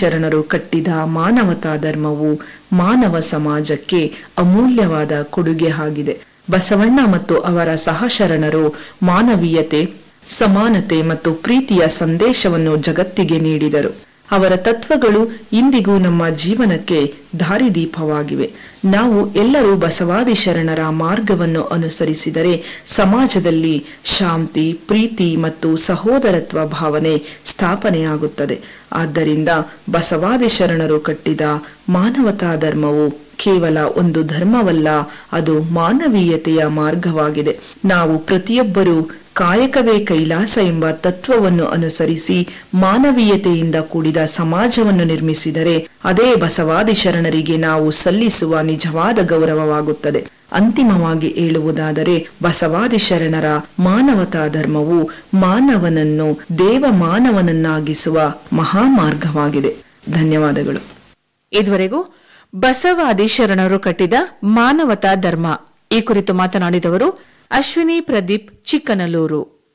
ಶರಣರು ಕಟ್ಟಿದ ಮಾನವತಾ ಧರ್ಮವು ಮಾನವ ಸಮಾಜಕ್ಕೆ ಅಮೂಲ್ಯವಾದ ಕೊಡುಗೆ ಆಗಿದೆ ಬಸವಣ್ಣ ಮತ್ತು ಅವರ ಸಹಶರಣರು ಮಾನವೀಯತೆ ಸಮಾನತೆ ಮತ್ತು ಪ್ರೀತಿಯ ಸಂದೇಶವನ್ನು ಜಗತ್ತಿಗೆ ನೀಡಿದರು ಅವರ ತತ್ವಗಳು ಇಂದಿಗೂ ನಮ್ಮ ಜೀವನಕ್ಕೆ ದಾರಿದೀಪವಾಗಿವೆ ನಾವು ಎಲ್ಲರೂ ಬಸವಾದಿ ಶರಣರ ಮಾರ್ಗವನ್ನು ಅನುಸರಿಸಿದರೆ ಸಮಾಜದಲ್ಲಿ ಶಾಂತಿ ಪ್ರೀತಿ ಮತ್ತು ಸಹೋದರತ್ವ ಭಾವನೆ ಸ್ಥಾಪನೆಯಾಗುತ್ತದೆ ಆದ್ದರಿಂದ ಬಸವಾದಿ ಶರಣರು ಕಟ್ಟಿದ ಮಾನವತಾ ಧರ್ಮವು ಕೇವಲ ಒಂದು ಧರ್ಮವಲ್ಲ ಅದು ಮಾನವೀಯತೆಯ ಮಾರ್ಗವಾಗಿದೆ ನಾವು ಪ್ರತಿಯೊಬ್ಬರೂ ಕಾಯಕವೇ ಕೈಲಾಸ ಎಂಬ ತತ್ವವನ್ನು ಅನುಸರಿಸಿ ಮಾನವೀಯತೆಯಿಂದ ಕೂಡಿದ ಸಮಾಜವನ್ನು ನಿರ್ಮಿಸಿದರೆ ಅದೇ ಬಸವಾದಿ ಶರಣರಿಗೆ ನಾವು ಸಲ್ಲಿಸುವ ನಿಜವಾದ ಗೌರವವಾಗುತ್ತದೆ ಅಂತಿಮವಾಗಿ ಹೇಳುವುದಾದರೆ ಬಸವಾದಿ ಶರಣರ ಮಾನವತಾ ಧರ್ಮವು ಮಾನವನನ್ನು ದೇವ ಮಾನವನನ್ನಾಗಿಸುವ ಮಹಾಮಾರ್ಗವಾಗಿದೆ ಧನ್ಯವಾದಗಳು ಇದುವರೆಗೂ ಬಸವಾದಿ ಶರಣರು ಕಟ್ಟಿದ ಮಾನವತಾ ಧರ್ಮ ಈ ಕುರಿತು ಮಾತನಾಡಿದವರು ಅಶ್ವಿನಿ ಪ್ರದೀಪ್ ಚಿಕ್ಕನಲ್ಲೂರು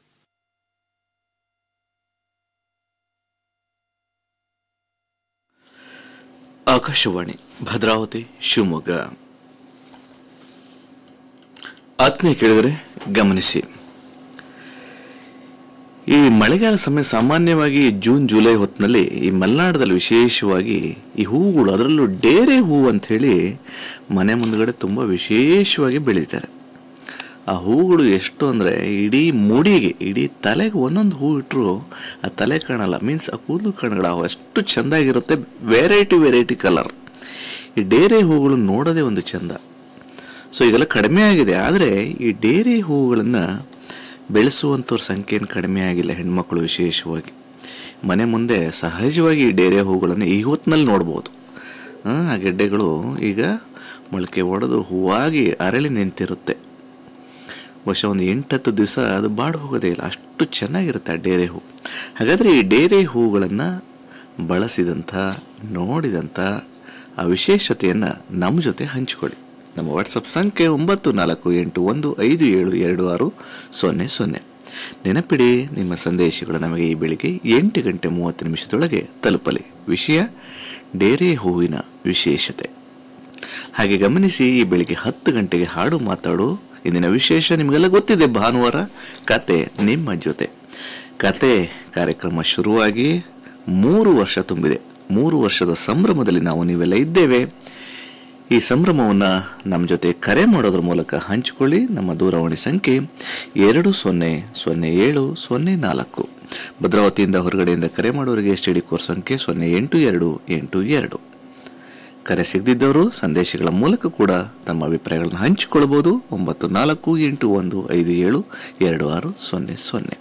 ಆಕಾಶವಾಣಿ ಭದ್ರಾವತಿ ಶಿವಮೊಗ್ಗ ಆತ್ಮೀಯ ಕೇಳಿದರೆ ಗಮನಿಸಿ ಈ ಮಳೆಗಾಲ ಸಮಯ ಸಾಮಾನ್ಯವಾಗಿ ಜೂನ್ ಜುಲೈ ಹೊತ್ತಿನಲ್ಲಿ ಈ ಮಲೆನಾಡದಲ್ಲಿ ವಿಶೇಷವಾಗಿ ಈ ಹೂವುಗಳು ಅದರಲ್ಲೂ ಡೇರೆ ಹೂವು ಅಂತ ಹೇಳಿ ಮನೆ ಮುಂದ್ಗಡೆ ತುಂಬ ವಿಶೇಷವಾಗಿ ಬೆಳೀತಾರೆ ಆ ಹೂವುಗಳು ಎಷ್ಟು ಅಂದರೆ ಇಡೀ ಮುಡಿಗೆ ಇಡೀ ತಲೆಗೆ ಒಂದೊಂದು ಹೂ ಇಟ್ಟರು ಆ ತಲೆ ಕಾಣಲ್ಲ ಮೀನ್ಸ್ ಆ ಕೂದಲು ಕಾಣಲ್ಲ ಅವು ಅಷ್ಟು ಚೆಂದಾಗಿರುತ್ತೆ ವೆರೈಟಿ ವೆರೈಟಿ ಕಲರ್ ಈ ಡೇರೆ ಹೂಗಳು ನೋಡೋದೇ ಒಂದು ಚೆಂದ ಸೊ ಈಗೆಲ್ಲ ಕಡಿಮೆ ಆಗಿದೆ ಆದರೆ ಈ ಡೇರೆ ಹೂವುಗಳನ್ನು ಬೆಳೆಸುವಂಥವ್ರ ಸಂಖ್ಯೆ ಏನು ಕಡಿಮೆ ಆಗಿಲ್ಲ ಹೆಣ್ಮಕ್ಳು ವಿಶೇಷವಾಗಿ ಮನೆ ಮುಂದೆ ಸಹಜವಾಗಿ ಈ ಡೇರೆ ಹೂಗಳನ್ನು ಈ ಹೊತ್ತಿನಲ್ಲಿ ನೋಡ್ಬೋದು ಆ, ಆ ಗೆಡ್ಡೆಗಳು ಈಗ ಮೊಳಕೆ ಒಡೆದು ಹೂವಾಗಿ ಅರಳಿ ನಿಂತಿರುತ್ತೆ ಬಹುಶಃ ಒಂದು ಎಂಟತ್ತು ದಿವಸ ಅದು ಬಾಡು ಹೋಗೋದೇ ಇಲ್ಲ ಅಷ್ಟು ಚೆನ್ನಾಗಿರುತ್ತೆ ಆ ಡೇರೆ ಹೂ ಹಾಗಾದರೆ ಈ ಡೇರೆ ಹೂಗಳನ್ನು ಬಳಸಿದಂಥ ನೋಡಿದಂಥ ಆ ವಿಶೇಷತೆಯನ್ನು ನಮ್ಮ ಜೊತೆ ಹಂಚಿಕೊಳ್ಳಿ ನಮ್ಮ ವಾಟ್ಸಪ್ ಸಂಖ್ಯೆ ಒಂಬತ್ತು ನಾಲ್ಕು ಎಂಟು ಒಂದು ಐದು ಏಳು ಎರಡು ಆರು ಸೊನ್ನೆ ಸೊನ್ನೆ ನೆನಪಿಡಿ ನಿಮ್ಮ ಸಂದೇಶಗಳು ನಮಗೆ ಈ ಬೆಳಿಗ್ಗೆ ಎಂಟು ಗಂಟೆ ಮೂವತ್ತು ನಿಮಿಷದೊಳಗೆ ತಲುಪಲಿ ವಿಷಯ ಡೇರೆ ಹೂವಿನ ವಿಶೇಷತೆ ಹಾಗೆ ಗಮನಿಸಿ ಈ ಬೆಳಿಗ್ಗೆ ಹತ್ತು ಗಂಟೆಗೆ ಹಾಡು ಮಾತಾಡು ಇಂದಿನ ವಿಶೇಷ ನಿಮಗೆಲ್ಲ ಗೊತ್ತಿದೆ ಭಾನುವಾರ ಕತೆ ನಿಮ್ಮ ಜೊತೆ ಕತೆ ಕಾರ್ಯಕ್ರಮ ಶುರುವಾಗಿ ಮೂರು ವರ್ಷ ತುಂಬಿದೆ ಮೂರು ವರ್ಷದ ಸಂಭ್ರಮದಲ್ಲಿ ನಾವು ನೀವೆಲ್ಲ ಇದ್ದೇವೆ ಈ ಸಂಭ್ರಮವನ್ನು ನಮ್ಮ ಜೊತೆ ಕರೆ ಮಾಡೋದ್ರ ಮೂಲಕ ಹಂಚಿಕೊಳ್ಳಿ ನಮ್ಮ ದೂರವಾಣಿ ಸಂಖ್ಯೆ ಎರಡು ಸೊನ್ನೆ ಸೊನ್ನೆ ಏಳು ಸೊನ್ನೆ ನಾಲ್ಕು ಭದ್ರಾವತಿಯಿಂದ ಹೊರಗಡೆಯಿಂದ ಕರೆ ಮಾಡೋರಿಗೆ ಎಸ್ ಟಿ ಕೋರ್ ಸಂಖ್ಯೆ ಸೊನ್ನೆ ಎಂಟು ಎರಡು ಎಂಟು ಎರಡು ಕರೆ ಸಿಗದಿದ್ದವರು ಸಂದೇಶಗಳ ಮೂಲಕ ಕೂಡ ತಮ್ಮ ಅಭಿಪ್ರಾಯಗಳನ್ನು ಹಂಚಿಕೊಳ್ಳಬಹುದು ಒಂಬತ್ತು ನಾಲ್ಕು ಎಂಟು ಒಂದು ಐದು ಏಳು ಎರಡು ಆರು ಸೊನ್ನೆ ಸೊನ್ನೆ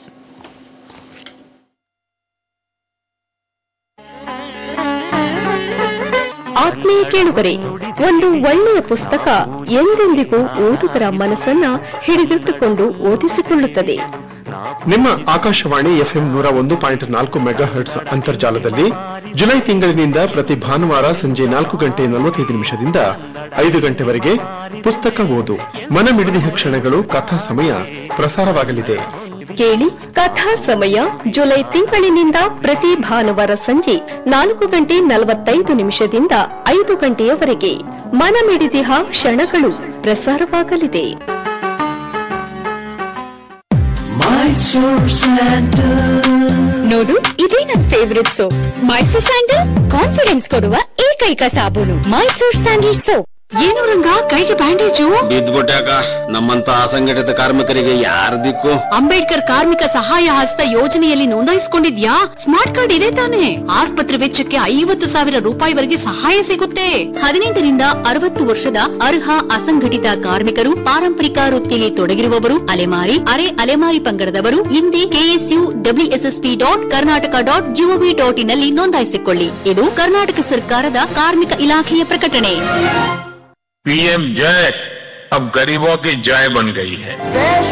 ಆತ್ಮೀಯ ಕೇಳುಗರೆ ಒಂದು ಒಳ್ಳೆಯ ಪುಸ್ತಕ ಎಂದೆಂದಿಗೂ ಓದುಗರ ಮನಸ್ಸನ್ನ ಹಿಡಿದಿಟ್ಟುಕೊಂಡು ಓದಿಸಿಕೊಳ್ಳುತ್ತದೆ ನಿಮ್ಮ ಆಕಾಶವಾಣಿ ಎಫ್ಎಂ ನೂರ ಒಂದು ಪಾಯಿಂಟ್ ನಾಲ್ಕು ಮೆಗಾ ಹರ್ಟ್ಸ್ ಅಂತರ್ಜಾಲದಲ್ಲಿ ಜುಲೈ ತಿಂಗಳಿನಿಂದ ಪ್ರತಿ ಭಾನುವಾರ ಸಂಜೆ ನಾಲ್ಕು ಗಂಟೆ ನಲವತ್ತೈದು ನಿಮಿಷದಿಂದ ಐದು ಗಂಟೆವರೆಗೆ ಪುಸ್ತಕ ಓದು ಮನಮಿಡಿದಿಹ ಕ್ಷಣಗಳು ಕಥಾ ಸಮಯ ಪ್ರಸಾರವಾಗಲಿದೆ ಕೇಳಿ ಕಥಾ ಸಮಯ ಜುಲೈ ತಿಂಗಳಿನಿಂದ ಪ್ರತಿ ಭಾನುವಾರ ಸಂಜೆ ನಾಲ್ಕು ಗಂಟೆ ನಲವತ್ತೈದು ನಿಮಿಷದಿಂದ ಐದು ಗಂಟೆಯವರೆಗೆ ಮನಮಿಡಿದಿಹ ಕ್ಷಣಗಳು ಪ್ರಸಾರವಾಗಲಿದೆ ನೋಡು ಇದೇ ನನ್ favourite soap Mysore sandal confidence ಕೊಡುವ ಏಕೈಕ ಸಾಬೂನು ಮೈಸೂರ್ ಸ್ಯಾಂಡಲ್ ಸೋಪ್ ಏನು ರಂಗ ಕೈಗೆ ಬ್ಯಾಂಡೇಜು ಬಿದ್ದ್ಬಿಟ್ಟಾಕ ನಮ್ಮಂತ ಅಸಂಘಟಿತ ಕಾರ್ಮಿಕರಿಗೆ ಯಾರ ದಿಕ್ಕು ಅಂಬೇಡ್ಕರ್ ಕಾರ್ಮಿಕ ಸಹಾಯ ಹಸ್ತ ಯೋಜನೆಯಲ್ಲಿ ನೋಂದಾಯಿಸಿಕೊಂಡಿದ್ಯಾ ಸ್ಮಾರ್ಟ್ ಕಾರ್ಡ್ ಇದೆ ತಾನೆ ಆಸ್ಪತ್ರೆ ವೆಚ್ಚಕ್ಕೆ ಐವತ್ತು ಸಾವಿರ ರೂಪಾಯಿವರೆಗೆ ಸಹಾಯ ಸಿಗುತ್ತೆ ಹದಿನೆಂಟರಿಂದ ಅರವತ್ತು ವರ್ಷದ ಅರ್ಹ ಅಸಂಘಟಿತ ಕಾರ್ಮಿಕರು ಪಾರಂಪರಿಕ ವೃತ್ತಿಯಲ್ಲಿ ತೊಡಗಿರುವವರು ಅಲೆಮಾರಿ ಅರೆ ಅಲೆಮಾರಿ ಪಂಗಡದವರು ಹಿಂದೆ KSU WSSP dot Karnataka dot GOV dot ಇನ್ನಲ್ಲಿ ನೋಂದಾಯಿಸಿಕೊಳ್ಳಿ ಇದು ಕರ್ನಾಟಕ ಸರ್ಕಾರದ ಕಾರ್ಮಿಕ ಇಲಾಖೆಯ ಪ್ರಕಟಣೆ पीएम जय अब गरीबों की जय बन गई है